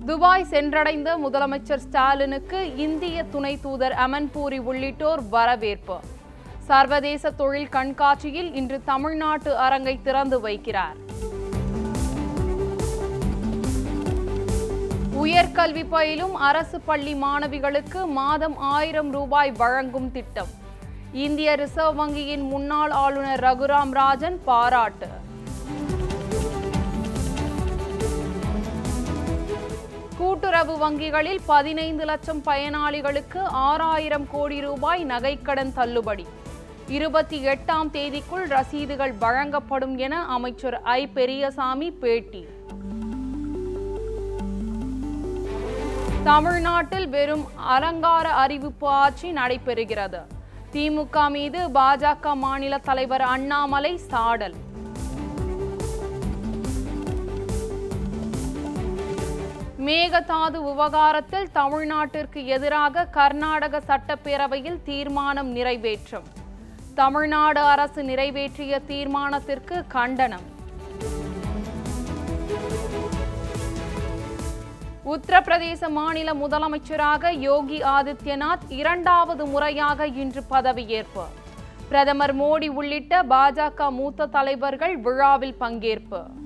Dubai சென்றடைந்த முதலமைச்சர் ஸ்டாலினுக்கு இந்திய துணை தூதர் அமன்பூரி உள்ளிட்டோர் வரவேற்பு சர்வதேச தொழில் கண்காட்சியில் இன்று தமிழ்நாட்டு அரங்கை திறந்து வைக்கிறார் உயர்கல்வி பயிலும் அரசு பள்ளி மாணவிகளுக்கு மாதம் ஆயிரம் ரூபாய் வழங்கும் திட்டம் இந்திய ரிசர்வ் வங்கியின் முன்னாள் ஆளுநர் ரகுராம் ராஜன் பாராட்டு கூட்டுறவு வங்கிகளில் பதினைந்து லட்சம் பயனாளிகளுக்கு ஆறாயிரம் கோடி ரூபாய் நகைக்கடன் தள்ளுபடி இருபத்தி எட்டாம் தேதிக்குள் ரசீதுகள் வழங்கப்படும் என அமைச்சர் ஐ பெரியசாமி பேட்டி தமிழ்நாட்டில் வெறும் அலங்கார அறிவிப்பு ஆட்சி நடைபெறுகிறது திமுக மீது பாஜக மாநில தலைவர் அண்ணாமலை சாடல் மேகதாது விவகாரத்தில் தமிழ்நாட்டிற்கு எதிராக கர்நாடக சட்டப்பேரவையில் தீர்மானம் நிறைவேற்றம் தமிழ்நாடு அரசு நிறைவேற்றிய தீர்மானத்திற்கு கண்டனம் உத்தரப்பிரதேச மாநில முதலமைச்சராக யோகி ஆதித்யநாத் இரண்டாவது முறையாக இன்று பதவியேற்பு பிரதமர் மோடி உள்ளிட்ட பாஜக மூத்த தலைவர்கள் விழாவில் பங்கேற்பு